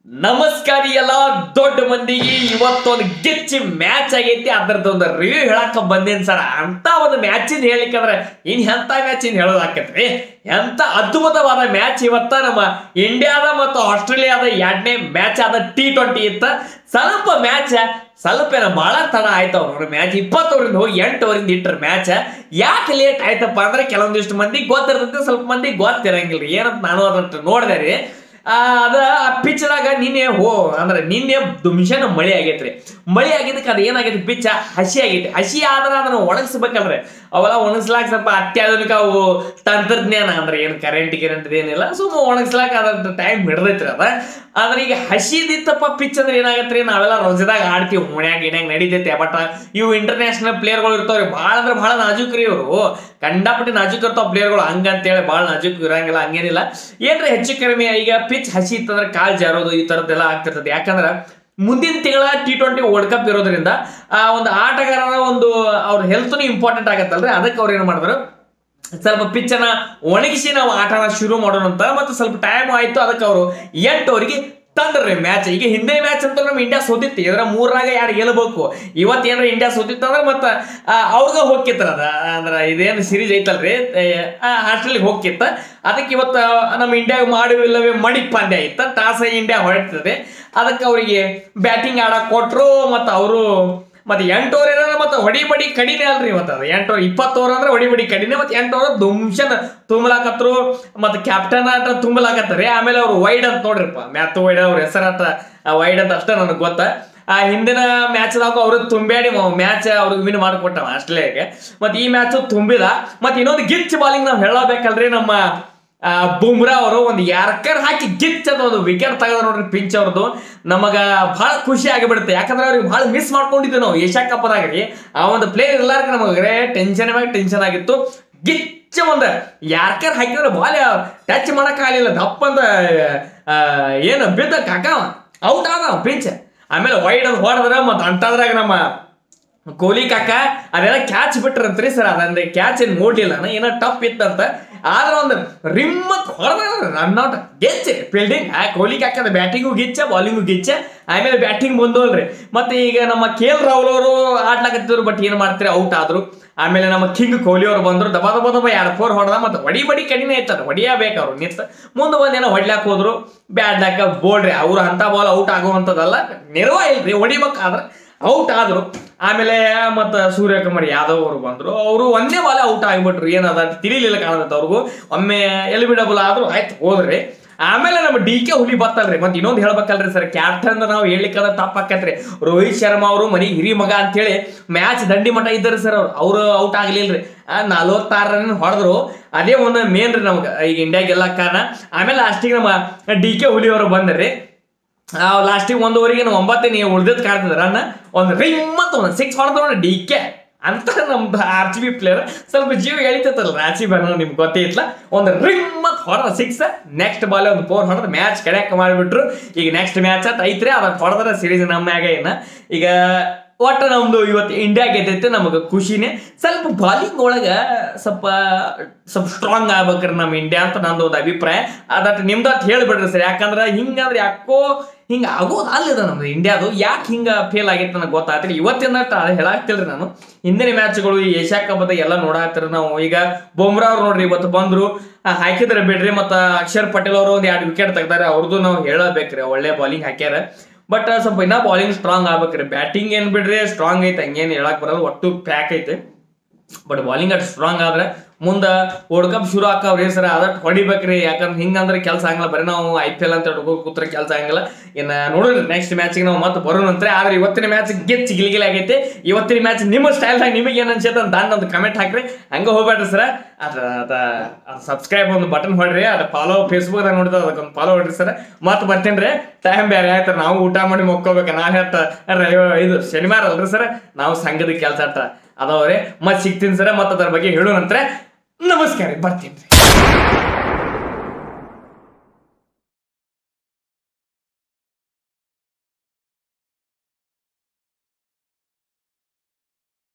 ನಮಸ್ಕಾರ ಎಲ್ಲ ದೊಡ್ಡ ಮಂದಿಗೆ ಇವತ್ತೊಂದು ಗೆಚ್ಚಿ ಮ್ಯಾಚ್ ಆಗೈತಿ ಅದ್ರದ್ದು ಒಂದು ರಿವ್ಯೂ ಹೇಳಕ್ಕ ಬಂದೇನಿ ಸರ್ ಅಂತ ಒಂದು ಮ್ಯಾಚಿನ ಹೇಳಿಕಂದ್ರೆ ಇನ್ ಎಂತ ಮ್ಯಾಚಿನ ಹೇಳೋದಾಕತ್ರಿ ಎಂತ ಅದ್ಭುತವಾದ ಮ್ಯಾಚ್ ಇವತ್ತ ನಮ್ಮ ಇಂಡಿಯಾದ ಮತ್ತು ಆಸ್ಟ್ರೇಲಿಯಾದ ಎರಡನೇ ಮ್ಯಾಚ್ ಆದ ಟಿ ಟ್ವೆಂಟಿ ಇತ್ತ ಸ್ವಲ್ಪ ಮ್ಯಾಚ್ ಸ್ವಲ್ಪ ಏನೋ ಭಾಳ ತಡ ಆಯ್ತು ಅವ್ರ ಮ್ಯಾಚ್ ಇಪ್ಪತ್ತವರಿಂದ ಹೋಗಿ ಎಂಟುವರಿಂದ ಇಟ್ರ ಮ್ಯಾಚ್ ಯಾಕೆ ಲೇಟ್ ಆಯ್ತಪ್ಪ ಅಂದ್ರೆ ಕೆಲವೊಂದಿಷ್ಟು ಮಂದಿ ಗೊತ್ತಿರ್ತೈತೆ ಸ್ವಲ್ಪ ಮಂದಿ ಗೊತ್ತಿರಂಗಿಲ್ಲ ಏನಂತ ನಾನು ಅದನ್ನ ನೋಡಿದೆ ರೀ ಆ, ಅದ ಆ ಪಿಚ್ದಾಗ ನಿನ್ನೆ ಹೋ ಅಂದ್ರೆ ನಿನ್ನೆ ದುಮಿಷನ್ ಮಳೆ ಆಗೈತ್ರಿ ಮಳೆ ಆಗಿದ್ದಕ್ಕೆ ಅದು ಏನಾಗೈತಿ ಪಿಚ್ ಹಸಿ ಆಗೈತಿ ಹಸಿ ಆದ್ರೆ ಅದನ್ನ ಒಣಗಿಸ್ಬೇಕಲ್ರಿ ಅವೆಲ್ಲ ಒಣಗಿಸ್ಲಾಕ ಸ್ವಲ್ಪ ಅತ್ಯಾಧುನಿಕ ಅವು ತಂತ್ರಜ್ಞಾನ ಅಂದ್ರೆ ಏನು ಕರೆಂಟ್ ಗಿರೆಂಟ್ ಏನಿಲ್ಲ ಸುಮ್ಮ ಒಣಗಿಸ್ಲಾಕ ಅದ್ರ ಟೈಮ್ ಹಿಡ್ದೈತ್ರಿ ಅದ ಆದ್ರೆ ಈಗ ಹಸಿದಿತ್ತಪ್ಪ ಪಿಚ್ ಅಂದ್ರೆ ಏನಾಗತ್ರಿ ನಾವೆಲ್ಲ ರಜದಾಗ ಆಡ್ತೀವಿ ಓಣ್ಯಾಗ ಗಿಣ್ಯಾಗ ನಡೀತೈತೆ ಬಟ್ ಇವು ಇಂಟರ್ನ್ಯಾಷನಲ್ ಪ್ಲೇಯರ್ಗಳು ಇರ್ತಾವ್ರಿ ಭಾಳ ಅಂದ್ರೆ ಭಾಳ ನಾಜೂಕ್ರಿ ಇವರು ಕಂಡಾಪಟ್ಟಿ ನಾಜೂಕ್ ಇರ್ತಾವ ಪ್ಲೇಯರ್ಗಳು ಹಂಗಂತೇಳಿ ಭಾಳ ನಾಜೂಕ್ ಇರಂಗಿಲ್ಲ ಹಂಗೇನಿಲ್ಲ ಏನ್ರಿ ಹೆಚ್ಚು ಕಡಿಮೆ ಈಗ ಪಿಚ್ ಹಸಿ ಇತ್ತಂದ್ರೆ ಕಾಲ್ ಜಾರೋದು ಈ ಥರದ್ದೆಲ್ಲ ಆಗ್ತಿರ್ತದೆ ಯಾಕಂದ್ರೆ ಮುಂದಿನ ತಿಂಗಳ ಟಿ ಟ್ವೆಂಟಿ ವರ್ಲ್ಡ್ ಕಪ್ ಇರೋದ್ರಿಂದ ಆ ಒಂದು ಆಟಗಾರರ ಒಂದು ಅವ್ರ ಹೆಲ್ತ್ನು ಇಂಪಾರ್ಟೆಂಟ್ ಆಗತ್ತಲ್ರಿ ಅದಕ್ಕೆ ಅವ್ರು ಏನು ಮಾಡಿದ್ರು ಸ್ವಲ್ಪ ಪಿಚ್ಚನ್ನ ಒಣಗಿಸಿ ನಾವು ಆಟನ ಶುರು ಮಾಡೋಣ ಅಂತ ಮತ್ತೆ ಸ್ವಲ್ಪ ಟೈಮ್ ಆಯ್ತು ಅದಕ್ಕೆ ಅವರು ಎಂಟುವರೆಗೆ ತಂದ್ರಿ ಮ್ಯಾಚ್ ಈಗ ಹಿಂದೆ ಮ್ಯಾಚ್ ಅಂತ ನಮ್ಮ ಇಂಡಿಯಾ ಸೋತಿತ್ತು ಇದ್ರ ಮೂರಾಗ ಯಾರು ಗೆಲ್ಲಬೇಕು ಇವತ್ತು ಏನಾರ ಇಂಡಿಯಾ ಸೋತಿತ್ತು ಅಂದ್ರೆ ಮತ್ತೆ ಅವ್ರಿಗೆ ಹೋಗಿತ್ತಾರ ಅದ ಅಂದ್ರೆ ಇದೇನು ಸಿರೀಸ್ ಐತಲ್ರಿ ಆಸ್ಟ್ರೇಲಿಯಾಗೆ ಹೋಗಿತ್ತ ಅದಕ್ಕೆ ಇವತ್ತು ನಮ್ಮ ಇಂಡಿಯಾಗ ಮಾಡುವಿಲ್ಲವೇ ಮಡಿ ಪಾಂಡ್ಯ ಇತ್ತ ಟಾಸ್ ಇಂಡಿಯಾ ಹೊರಡ್ತದೆ ಅದಕ್ಕೆ ಅವರಿಗೆ ಬ್ಯಾಟಿಂಗ್ ಆಡಕ್ ಕೊಟ್ರು ಮತ್ತು ಅವರು ಮತ್ತೆ ಎಂಟು ಓವರ್ ಏನಾರ ಮತ್ತೆ ಹೊಡಿ ಬಡಿ ಕಡಿಮೆ ಅಲ್ರಿ ಇವತ್ತು ಅದು ಎಂಟು ಓವರ್ ಇಪ್ಪತ್ತು ಓವರ್ ಅಂದ್ರೆ ಹೊಡಿ ಬಡಿ ಕಡಿಮೆ ಮತ್ತೆ ಎಂಟು ಓವರ್ ದುಮ್ಶನ್ ತುಂಬಲಾಕತ್ರು ಮತ್ತೆ ಕ್ಯಾಪ್ಟನ್ ಆಟ ತುಂಬಲಾಕತ್ತಾರೆ ಆಮೇಲೆ ಅವ್ರು ವೈಡ್ ಅಂತ ನೋಡ್ರಿಪ್ಪ ಮ್ಯಾಥ್ ವೈಡ್ ಅವ್ರ ಹೆಸರಾಟ ವೈಡ್ ಅಂತ ಅಷ್ಟೇ ನನಗೆ ಗೊತ್ತ ಆ ಹಿಂದಿನ ಮ್ಯಾಚ್ದಾಗ ಅವರು ತುಂಬ್ಯಾಡಿ ಮ್ಯಾಚ್ ಅವ್ರಿಗೆ ವಿನ್ ಮಾಡಿಕೊಟ್ಟವ ಆಸ್ಟ್ರೇಲಿಯಾಗೆ ಮತ್ತೆ ಈ ಮ್ಯಾಚ್ ತುಂಬಿದ ಮತ್ತೆ ಇನ್ನೊಂದು ಗಿಚ್ ಬಾಲಿಂಗ್ ನಾವು ಹೇಳಬೇಕಲ್ರಿ ನಮ್ಮ ಆ, ಬುಮ್ರಾ ಅವರು ಒಂದು ಯಾರ್ಕರ್ ಹಾಕಿ ಗಿಚ್ ಅಂತ ಒಂದು ವಿಕೆಟ್ ತೆಗೆದ ನೋಡ್ರಿ ಪಿಂಚ್ ಅವ್ರದ್ದು ನಮಗ ಬಹಳ ಖುಷಿ ಆಗಿಬಿಡುತ್ತೆ ಯಾಕಂದ್ರೆ ಅವ್ರಿಗೆ ಬಹಳ ಮಿಸ್ ಮಾಡ್ಕೊಂಡಿದ್ವಿ ನಾವು ಏಷ್ಯಾ ಕಪ್ದಾಗ ರೀ ಆ ಒಂದು ಪ್ಲೇಯರ್ ಇರ್ಲಾರ್ಕ ನಮಗೆ ಟೆನ್ಷನ್ ಮ್ಯಾಗ ಟೆನ್ಷನ್ ಆಗಿತ್ತು ಗಿಚ್ಚ ಒಂದು ಯಾರ್ಕರ್ ಹಾಕಿದ್ರೆ ಬಾಲ್ ಟಚ್ ಮಾಡಕ್ಕಾಗಲಿಲ್ಲ ದಪ್ಪ ಅಂತ ಆ, ಏನು ಬಿದ್ದ ಕಾಕ ಔಟ್ ಆದ ಪಿಂಚ್ ಆಮೇಲೆ ವೈಡ್ ಅಂತ ಹೊಡೆದ್ರ ಮತ್ತೆ ಅಂಟಾದ್ರಾಗ ನಮ್ಮ ಕೊಹ್ಲಿ ಕಾಕ ಅದೆಲ್ಲ ಕ್ಯಾಚ್ ಬಿಟ್ರಂತ್ರಿ ಸರ್ ಅದಂದ್ರೆ ಕ್ಯಾಚ್ ಏನ್ ನೋಡ್ಲಿಲ್ಲ ನಾ ಏನೋ ಟಫ್ ಇತ್ತಂತ ಆದ್ರೆ ಒಂದು ರಿಮ್ಮತ್ ಹೊಡೆದ ರನ್ ಔಟ್ ಗೆಚ್ಚೆ ಫೀಲ್ಡಿಂಗ್ ಆ ಕೊಹ್ಲಿ ಕಾಕದ ಬ್ಯಾಟಿಂಗು ಗಿಚ್ಚ ಬಾಲಿಂಗು ಗಿಚ್ಚ ಆಮೇಲೆ ಬ್ಯಾಟಿಂಗ್ ಬಂದೋಲ್ರಿ ಮತ್ತೆ ಈಗ ನಮ್ಮ ಕೆ ಎಲ್ ರಾಹುಲ್ ಅವರು ಆಡ್ಲಾಕತ್ತಿದ್ರು ಬಟ್ ಏನ್ ಮಾಡ್ತಾರೆ ಔಟ್ ಆದ್ರು ಆಮೇಲೆ ನಮ್ಮ ಕಿಂಗ್ ಕೊಹ್ಲಿ ಅವರು ಬಂದ್ರು ದಬ ದಬ ದಬ ಎರಡು ಫೋರ್ ಹೊಡೆದ ಮತ್ತೆ ಹೊಡಿ ಬಡಿ ಕಡಿಮೆ ಐತದ ಹೊಡಿಯಬೇಕು ಅವ್ರು ನಿಂತ ಮುಂದೆ ಬಂದೇನೋ ಹೊಡ್ಲಾಕ್ ಹೋದ್ರು ಬ್ಯಾಡ್ಲಾಕ ಬೋಲ್ಡ್ರಿ ಅವ್ರು ಅಂತ ಬಾಲ್ ಔಟ್ ಆಗುವಂಥದ್ದಲ್ಲ ನೆರವ ಇಲ್ರಿ ಹೊಡಿಬೇಕಾದ್ರೆ ಔಟ್ ಆದ್ರು ಆಮೇಲೆ ಮತ್ತ ಸೂರ್ಯಕುಮಾರ್ ಯಾದವ್ ಅವರು ಬಂದ್ರು ಅವರು ಒಂದೇ ಬಾಲ ಔಟ್ ಆಗಿಬಿಟ್ರು ಏನದ ತಿಳಿಲಿಲ್ಲ ಕಾಣದತ್ತ ಅವ್ರಿಗೂ ಒಮ್ಮೆ ಎಲಿಬಿಡಬಲ್ ಆದ್ರು ಆಯ್ತು ಹೋದ್ರಿ ಆಮೇಲೆ ನಮ್ಮ ಡಿ ಕೆ ಹುಲಿ ಬತ್ತಲ್ರಿ ಮತ್ತೆ ಇನ್ನೊಂದು ಹೇಳ್ಬೇಕಲ್ರಿ ಸರ್ ಕ್ಯಾಪ್ಟನ್ ನಾವು ಹೇಳಿಕ್ಕದ ತಪ್ಪಾಕತ್ರಿ ರೋಹಿತ್ ಶರ್ಮಾ ಅವರು ಮನಿ ಹಿರಿ ಮಗ ಅಂತೇಳಿ ಮ್ಯಾಚ್ ದಂಡಿ ಮಠ ಇದ್ದಾರೆ ಸರ್ ಅವ್ರು ಅವರು ಔಟ್ ಆಗ್ಲಿಲ್ರಿ ನಲ್ವತ್ತಾರು ರನ್ ಹೊಡೆದ್ರು ಅದೇ ಒಂದು ಮೇನ್ ರೀ ನಮ್ಗೆ ಈಗ ಇಂಡಿಯಾ ಗೆಲ್ಲಕ್ ಕಾರಣ ಆಮೇಲೆ ಲಾಸ್ಟಿಗೆ ನಮ್ಮ ಡಿ ಕೆ ಹುಲಿ ಅವರು ಬಂದ್ರಿ ಲಾಸ್ಟಿಗೆ ಒಂದುವರೆಗೆ ನಾವು ಒಂಬತ್ತೇ ನೀವು ಉಳ್ದಿದ್ ಕಾಣ್ತದ ರನ್ ಒಂದು ರಿಮ್ ಅಂತ ಒಂದು ಸಿಕ್ಸ್ ಹೊಡೆದ್ರು ಡಿ ಕೆ ಅಂತ ನಮ್ದು ಆರ್ ಸಿ ಬಿ ಪ್ಲೇಯರ್ ಸ್ವಲ್ಪ ಜೀವ ಎಳಿತೈತಲ್ಲ ಆರ್ ಸಿ ಬಿ ಅನ್ನೋ ನಿಮ್ಗೆ ಗೊತ್ತೇ ಇತ್ತಲ್ಲ ಒಂದು ರಿಮ್ ಅಂತ ಹೊಡೆದ ಸಿಕ್ಸ್ ನೆಕ್ಸ್ಟ್ ಬಾಲ್ ಒಂದು ಫೋರ್ ಹೊಡೆದ ಮ್ಯಾಚ್ ಕಡ್ಯಾಕ ಮಾಡಿಬಿಟ್ರು ಈಗ ನೆಕ್ಸ್ಟ್ ಮ್ಯಾಚ್ ಅಂತ ಐತ್ರಿ ಅದನ್ನ ಹೊಡೆದ್ರೆ ಸೀರೀಸ್ ನಮ್ಮ್ಯಾಗ ಏನ ಈಗ ಒಟ್ಟು ನಮ್ದು ಇವತ್ತು ಇಂಡಿಯಾ ಗೆದ್ದೈತೆ ನಮಗೆ ಖುಷಿನೇ ಸ್ವಲ್ಪ ಬಾಲಿಂಗ್ ಒಳಗ ಸ್ವಲ್ಪ ಸ್ವಲ್ಪ ಸ್ಟ್ರಾಂಗ್ ಆಗ್ಬೇಕ್ರಿ ನಮ್ಮ ಇಂಡಿಯಾ ಅಂತ ನಂದು ಒಂದು ಅಭಿಪ್ರಾಯ ಅದಟ್ ನಿಮ್ದು ಅಟ್ ಹೇಳ್ಬಿಡ್ರಿ ಸರ್ ಯಾಕಂದ್ರೆ ಹಿಂಗಂದ್ರೆ ಯಾಕೋ ಹಿಂಗ ಆಗೋದು ಅಲ್ಲಿದ ನಮ್ದು ಇಂಡಿಯಾದು ಯಾಕೆ ಹಿಂಗ ಫೇಲ್ ಆಗೈತೆ ನನಗೆ ಗೊತ್ತಾಗ್ತಿಲ್ಲ ಇವತ್ತಿನ ಅದು ಹೇಳಾಗ್ತಿಲ್ರಿ ನಾನು ಹಿಂದಿನ ಮ್ಯಾಚ್ಗಳು ಈ ಏಷ್ಯಾ ಕಪ್ ಎಲ್ಲ ನೋಡಾಕ್ತಿರಿ ನಾವು ಈಗ ಬೊಮ್ರಾ ಅವ್ರು ನೋಡ್ರಿ ಇವತ್ತು ಬಂದ್ರು ಆ, ಹಾಕಿದ್ರೆ ಬಿಡ್ರಿ ಮತ್ತು ಅಕ್ಷರ್ ಪಟೇಲ್ ಅವರು ಒಂದು ಎರಡು ವಿಕೆಟ್ ತೆಗ್ದಾರೆ ಅವ್ರದ್ದು ನಾವು ಹೇಳಬೇಕ್ರಿ ಒಳ್ಳೆ ಬಾಲಿಂಗ್ ಹಾಕ್ಯಾರ ಬಟ್ ಸ್ವಲ್ಪ ಇನ್ನ ಬಾಲಿಂಗ್ ಸ್ಟ್ರಾಂಗ್ ಆಗ್ಬೇಕ್ರಿ ಬ್ಯಾಟಿಂಗ್ ಏನ್ ಬಿಡ್ರಿ ಸ್ಟ್ರಾಂಗ್ ಐತೆ ಹಂಗೇನು ಹೇಳಕ್ ಬರೋದು ಒಟ್ಟು ಪ್ಯಾಕ್ ಐತೆ ಬಟ್ ಬಾಲಿಂಗ್ ಅಟ್ ಸ್ಟ್ರಾಂಗ್ ಆದ್ರೆ ಮುಂದೆ ವರ್ಲ್ಡ್ ಕಪ್ ಶುರು ಆಕಾವ್ರಿ ಸರ್ ಅದಟ್ ಹೊಡಿಬೇಕ್ರಿ ಯಾಕಂದ್ರೆ ಹಿಂಗಂದ್ರೆ ಕೆಲಸ ಆಗಲ್ಲ ಬರೀ ನಾವು ಐ ಪಿ ಎಲ್ ಅಂತ ಹಿಡ್ಕೊ ಕೂತ್ರೆ ಕೆಲಸ ಆಗಂಗಿಲ್ಲ ಇನ್ನು ನೋಡಿರಿ ನೆಕ್ಸ್ಟ್ ಮ್ಯಾಚಿಗೆ ನಾವು ಮತ್ತೆ ಬರೋಣಂತ್ರೆ ಆದ್ರೆ ಇವತ್ತಿನ ಮ್ಯಾಚ್ ಗೆಚ್ಚಿ ಗಿಲಿಗಿಲಿ ಆಗೈತೆ ಇವತ್ತಿನ ಮ್ಯಾಚ್ ನಿಮ್ಮ ಸ್ಟೈಲ್ದಾಗ ನಿಮಗೆ ಏನು ಅನ್ಸುತ್ತೆ ಅಂತ ದಾಂಡ್ ಒಂದು ಕಮೆಂಟ್ ಹಾಕ್ರಿ ಹಂಗೆ ಹೋಗ್ಬೇಡ್ರಿ ಸರ್ ಅದ ಅದ ಸಬ್ಸ್ಕ್ರೈಬ್ ಒಂದು ಬಟನ್ ಹೊಡ್ರಿ ಅದು ಫಾಲೋ ಫೇಸ್ಬುಕ್ದಾಗ ನೋಡಿದ್ರೆ ಅದಕ್ಕೊಂದು ಫಾಲೋ ಹೊಡ್ರಿ ಸರ್ ಮತ್ತೆ ಬರ್ತೀನಿ ರೀ ಟೈಮ್ ಬೇರೆ ಆಯ್ತು ನಾವು ಊಟ ಮಾಡಿ ಮಕ್ಕೋಬೇಕು ನಾ ಹೇಳ್ತ ಇದು ಶನಿವಾರ ಅಲ್ರಿ ಸರ್ ನಾವು ಸಂಘದ ಕೆಲಸ ಅಟ್ಟ ಅದಾವ್ರಿ ಮತ್ತೆ ಸಿಗ್ತೀನಿ ಸರ್ ಮತ್ತೆ ಅದ್ರ ಬಗ್ಗೆ ಹೇಳೋಣಂತ್ರೆ ನಮಸ್ಕಾರ ಬರ್ತೀನಿ